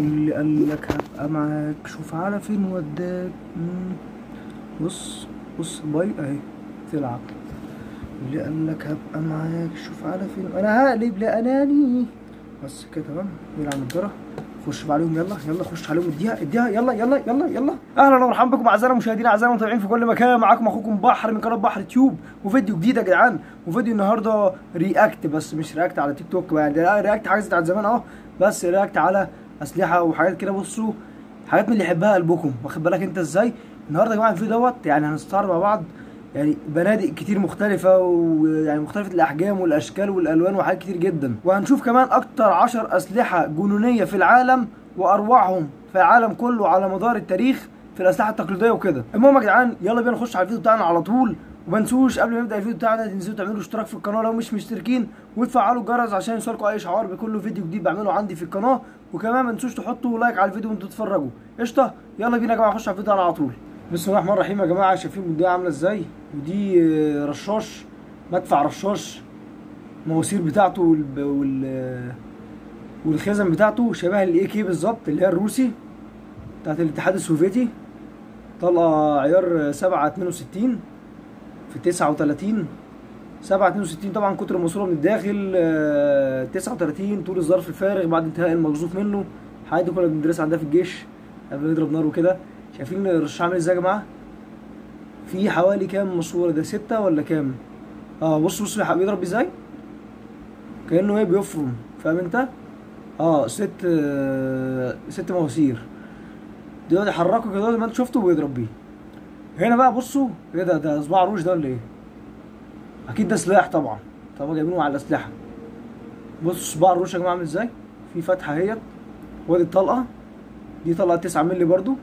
اللي قال لك هبقى معاك شوف على فين وداك مم. بص بص باي اهي تلعب اللي قال لك هبقى معاك شوف على فين انا هقلب لاناني بس كده تمام نلعب الدرة خش بقى عليهم يلا يلا خش عليهم اديها اديها يلا يلا يلا يلا اهلا ومرحبا بكم اعزائنا المشاهدين اعزائنا المتابعين في كل مكان معاكم اخوكم بحر من قناه بحر تيوب وفيديو جديد يا جدعان وفيديو النهارده رياكت بس مش رياكت على تيك توك بقى يعني رياكت حاجه بتاعت زمان اه بس رياكت على اسلحه وحاجات كده بصوا حاجات من اللي يحبها قلبكم واخد بالك انت ازاي النهارده يا جماعه الفيديو دوت يعني هنستعرض مع بعض يعني بنادق كتير مختلفة ويعني مختلفة الأحجام والأشكال والألوان وحاجات كتير جدا وهنشوف كمان أكتر عشر أسلحة جنونية في العالم وأروعهم في العالم كله على مدار التاريخ في الأسلحة التقليدية وكده المهم يا جدعان يلا بينا نخش على الفيديو بتاعنا على طول وما تنسوش قبل ما نبدا الفيديو بتاعنا تنزلوا تعملوا اشتراك في القناه لو مش مشتركين وتفعلوا الجرس عشان يوصلكم اي اشعار بكل فيديو جديد بعمله عندي في القناه وكمان ما تنسوش تحطوا لايك على الفيديو وانتوا تتفرجوا قشطه يلا بينا يا جماعه نخش على الفيديو على طول بسم الله الرحمن الرحيم يا جماعه شايفين البدايه عامله ازاي ودي آه، رشاش مدفع رشاش المواسير بتاعته والب... وال والخزن بتاعته شبه الاي كي بالظبط اللي هي الروسي بتاعت الاتحاد السوفيتي طلقه عيار 7 62 في 39 7 62 طبعا كتر الماسوره من الداخل آه، 39 طول الظرف الفارغ بعد انتهاء المقذوف منه الحاجات دي كنا بندرسها عندنا في الجيش قبل ما نضرب نار وكده شايفين الرشاش عامل ازاي يا جماعه في حوالي كام ماسوره ده ستة ولا كام اه بص بص الحق بيضرب ازاي كانه ايه بيفرم فاهم انت اه ست آه، ست مواسير دلوقتي حركه كده زي ما انت شفته وبيضرب بيه هنا بقى بصوا ايه ده ده صباع روج ده ولا ايه اكيد ده سلاح طبعا طبعا جايبينه مع الاسلحه بص صباع الروش يا جماعه عامل ازاي في فتحه اهيت وادي الطلقه دي طلقه 9 مللي برضو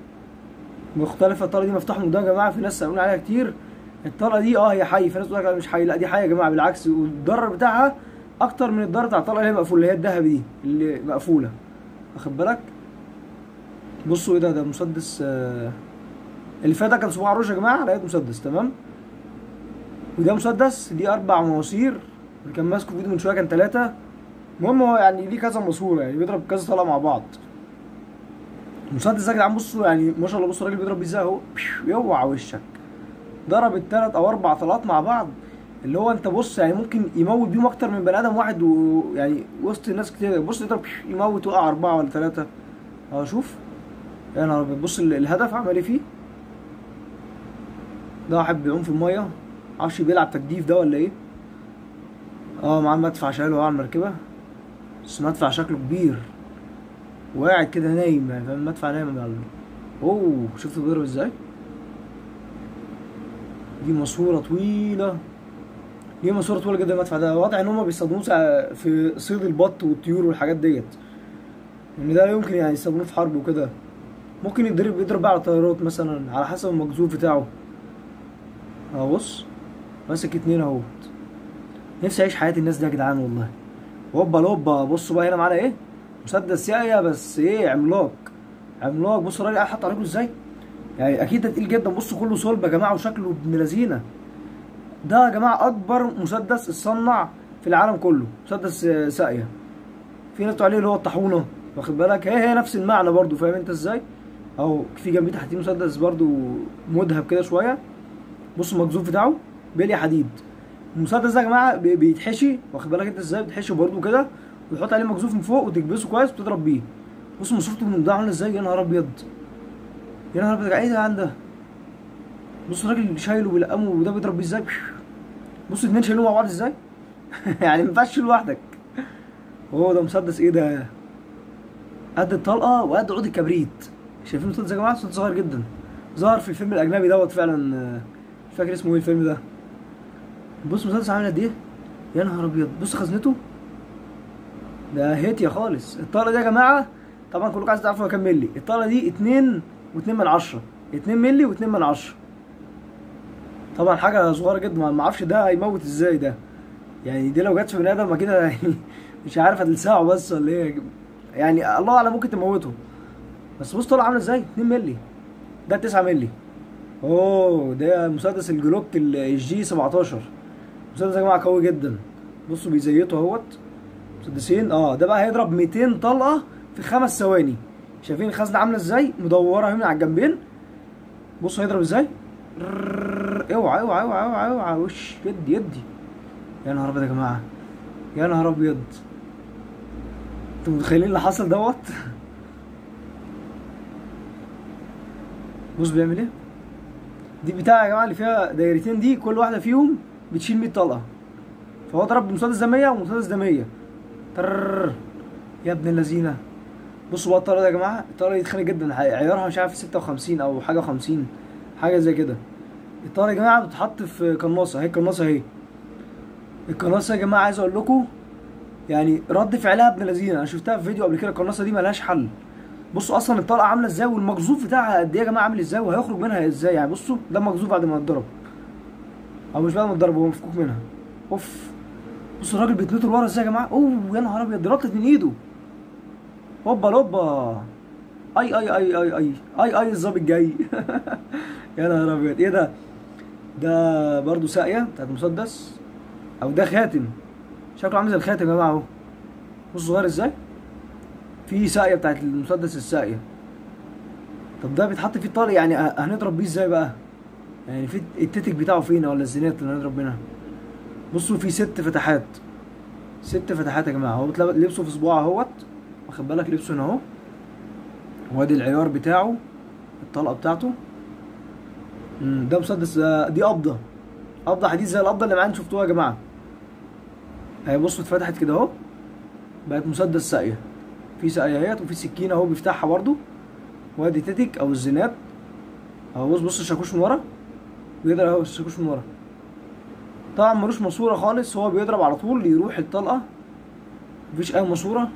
مختلفه الطلقه دي مفتوح من ده يا جماعه في ناس سالوني عليها كتير الطلقه دي اه هي حي في ناس بتقول لك مش حي لا دي حي يا جماعه بالعكس والضرر بتاعها اكتر من الضرر بتاع الطلقه اللي هي مقفوله اللي هي الذهبي دي اللي مقفوله واخد بالك بصوا ايه ده ده مسدس آه اللي فات ده كان صباع روش يا جماعه لقيت مسدس تمام وده مسدس دي اربع مواسير اللي كان ماسكه في ايده من شويه كان ثلاثه المهم هو يعني ليه كذا ماسوره يعني بيضرب كذا طلقه مع بعض المسدس ده يا جدعان بصوا يعني ما شاء الله بصوا الراجل بيضرب بيه ازاي اهو بيو، يوعى وشك ضرب الثلاث او اربع طلقات مع بعض اللي هو انت بص يعني ممكن يموت بيهم اكتر من بني ادم واحد ويعني وسط الناس كتير بص يضرب يموت وقع اربعه ولا ثلاثه اهو شوف يا نهار ابيض بص ال- الهدف عمل ايه فيه ده واحد بيعوم في الميه معرفش بيلعب تجديف ده ولا ايه اه معاه مدفع شايله على المركبه بس مدفع شكله كبير وقاعد كده نايم يعني فاهم المدفع نايم يا معلم اوه شفت بيضرب ازاي دي ماسوره طويله دي ماسوره طويله جدا المدفع ده واضح ان هما بيستخدموه سا- في صيد البط والطيور والحاجات ديت ان ده لا يمكن يعني يستخدموه في حرب وكده ممكن يضرب يضرب بقى على طيارات مثلا على حسب المقذوف بتاعه اهو بص ماسك اتنين اهوت نفسي اعيش حياة الناس دي يا جدعان والله هوبا لوبا بصوا بقى هنا معانا ايه مسدس يايا بس ايه عملاق عملاق بصوا الراجل قاعد حاطط على رجله ازاي يعني اكيد ده تقيل جدا بصوا كله صلب يا جماعه وشكله ابن لذينه ده يا جماعه اكبر مسدس اتصنع في العالم كله مسدس آه، ساقيه في ناس بتقول عليه اللي هو الطاحونه واخد بالك هي هي نفس المعنى برضو فاهم انت ازاي اهو في جنبيه تحتيه مسدس برضو مذهب كده شويه بصوا المقذوف بتاعه بلي حديد المسدس ده يا جماعه بي- بيتحشي واخد بالك انت ازاي بيتحشي برضو كده وتحط عليه مقذوف من فوق وتكبسه كويس وتضرب بيه بصوا مسورته من ده عامله ازاي يا نهار ابيض يا نهار ابيض ايه ده عنده بصوا الراجل شايله بيلقمه وده بيضرب بيه ازاي بصوا اتنين شايلوه مع بعض ازاي يعني ما ينفعش تشيل لوحدك هو ده مسدس ايه ده قد الطلقه وقد عود الكبريت شايفين المسدس يا جماعه مسدس صغير جدا ظهر في الفيلم الاجنبي دوت فعلا آه، مش فاكر اسمه ايه الفيلم ده بص المسدس عامل قد ايه يا نهار ابيض بص خزنته ده هيتيا خالص الطلقه دي يا جماعه طبعا كلكم عايز تعرفوا هو كام ملي الطلقه دي 2 و2 من 10 2 ملي و2 من 10 طبعا حاجه صغيره جدا ما ما اعرفش ده هيموت ازاي ده يعني دي لو جت في بني ادم كده يعني مش عارف هتلسعه بس ولا ايه يعني الله اعلم ممكن تموته بس بص طلع عامله ازاي 2 ملي ده 9 ملي اوه ده مسدس الجلوك ال- الجي 17 المسدس يا جماعه قوي جدا بصوا بيزيته اهوت مسدسين اه ده بقى هيضرب 200 طلقه في خمس ثواني شايفين الخزنه عامله ازاي مدوره هنا على الجنبين بصوا هيضرب ازاي رررر. اوعى اوعى اوعى اوعى اوعى وش يدي يدي يا نهار ابيض يا جماعه يا نهار ابيض انتوا متخيلين اللي حصل دوت بص بيعمل ايه دي بتاع يا جماعه اللي فيها دايرتين دي كل واحده فيهم بتشيل 100 طلقه فهو ضرب بمسدس ده 100 ومسدس ده 100 ترررر. يا ابن اللذينه بصوا بقى الطلقه ده يا جماعه الطلقه دي تخانق جدا عيارها مش عارف 56 او حاجه 50 حاجه زي كده الطلقه يا جماعه بتتحط في قناصه اهي القناصه اهي القناصه يا جماعه عايز اقول لكم يعني رد فعلها ابن لذينه انا شفتها في فيديو قبل كده القناصه دي ملهاش حل بصوا اصلا الطلقه عامله ازاي والمقذوف بتاعها قد ايه يا جماعه عامل ازاي وهيخرج منها ازاي يعني بصوا ده مقذوف بعد ما اتضرب او مش بعد ما اتضرب هو مفكوك منها اوف بصوا الراجل بيتنطر لورا ازاي يا جماعه اوه يا نهار ابيض دي نطت من ايده هوبا لوبا اي اي اي اي اي اي اي الظابط جاي يا نهار ابيض ايه ده ده برضه ساقيه بتاعت مسدس او ده خاتم شكله عامل زي الخاتم يا جماعه اهو بص صغير ازاي في ساقيه بتاعت المسدس الساقيه طب ده بيتحط فيه طلق يعني ه- هنضرب بيه ازاي بقى يعني في التتك بتاعه فين ولا الزينات اللي هنضرب منها بصوا في ست فتحات ست فتحات يا جماعه هو بتلب- لبسه في صباعه اهوت واخد بالك لبسه هنا اهو وادي العيار بتاعه الطلقه بتاعته مم، ده مسدس آه، دي قبضه قبضه حديد زي القبضه اللي معانا شفتوها يا جماعه اهي بصوا اتفتحت كده اهو بقت مسدس ساقيه في ساقيه اهيت وفي سكينه اهو بيفتحها برضو وادي تتك او الزناد اهو بص بص الشاكوش من ورا بيضرب اهو الشاكوش من ورا طبعا ملوش ماسوره خالص هو بيضرب على طول يروح الطلقه مفيش اي ماسوره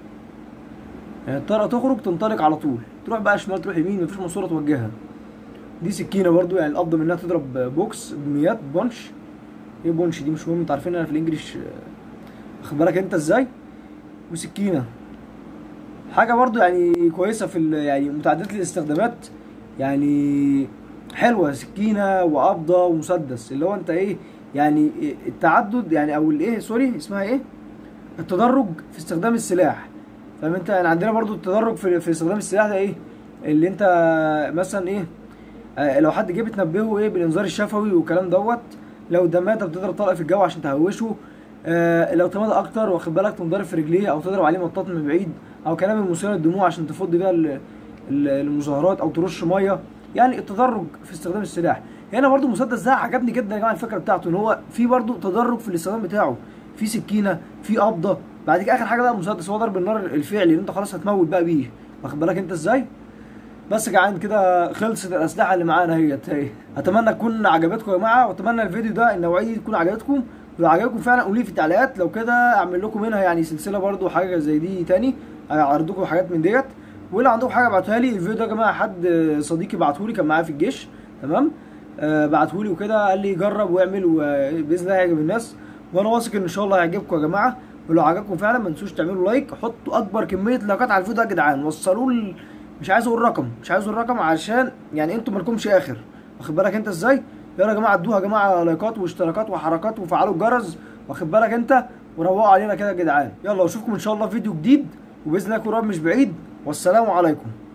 يعني الطلقه تخرج تنطلق على طول تروح بقى شمال تروح يمين مفيش ماسوره توجهها دي سكينه برضو يعني الافضل منها تضرب بوكس بميات بونش ايه بونش دي مش مهم انتوا عارفين انا في الانجليش آه، واخد بالك انت ازاي وسكينه حاجه برضو يعني كويسه في ال- يعني متعدده الاستخدامات يعني حلوه سكينه وقبضه ومسدس اللي هو انت ايه يعني التعدد يعني او الايه سوري اسمها ايه التدرج في استخدام السلاح فاهم انت يعني عندنا برضو التدرج في, في استخدام السلاح ده ايه اللي انت مثلا ايه آه، لو حد جه بتنبهه ايه بالانذار الشفوي والكلام دوت لو ده مات بتضرب طلقه في الجو عشان تهوشه آه لو تمادى اكتر واخد بالك تقوم ضارب في رجليه او تضرب عليه مطاط من بعيد او كلام المثير للدموع عشان تفض بيها ال- ال- المظاهرات او ترش ميه يعني التدرج في استخدام السلاح هنا برضو المسدس ده عجبني جدا يا جماعه الفكره بتاعته ان هو في برضو تدرج في الاستخدام بتاعه في سكينه في قبضه بعد كده اخر حاجه بقى المسدس هو ضرب النار الفعلي اللي انت خلاص هتموت بقى بيه واخد بالك انت ازاي بس يا جدعان كده خلصت الاسلحه اللي معانا اهيت اهي اتمنى تكون عجبتكم يا جماعه واتمنى الفيديو ده النوعيه دي تكون عجبتكم ولو عجبكم فعلا قولوا لي في التعليقات لو كده اعمل لكم منها يعني سلسله برضو حاجه زي دي تاني اعرض لكم حاجات من ديت ولو عندكم حاجه ابعتوها لي الفيديو ده يا جماعه حد صديقي بعته لي كان معايا في الجيش تمام آه بعته لي وكده قال لي جرب واعمل وباذن الله هيعجب الناس وانا واثق ان ان شاء الله هيعجبكم يا جماعه ولو عجبكم فعلا ما تنسوش تعملوا لايك حطوا اكبر كميه لايكات على الفيديو ده يا جدعان وصلوا ل... مش عايز اقول رقم مش عايز اقول رقم عشان يعني انتوا مالكمش اخر واخد بالك انت ازاي يلا يا جماعه ادوها يا جماعه لايكات واشتراكات وحركات وفعلوا الجرس واخد بالك انت وروقوا علينا كده يا جدعان يلا اشوفكم ان شاء الله في فيديو جديد وباذن الله يكون قريب مش بعيد والسلام عليكم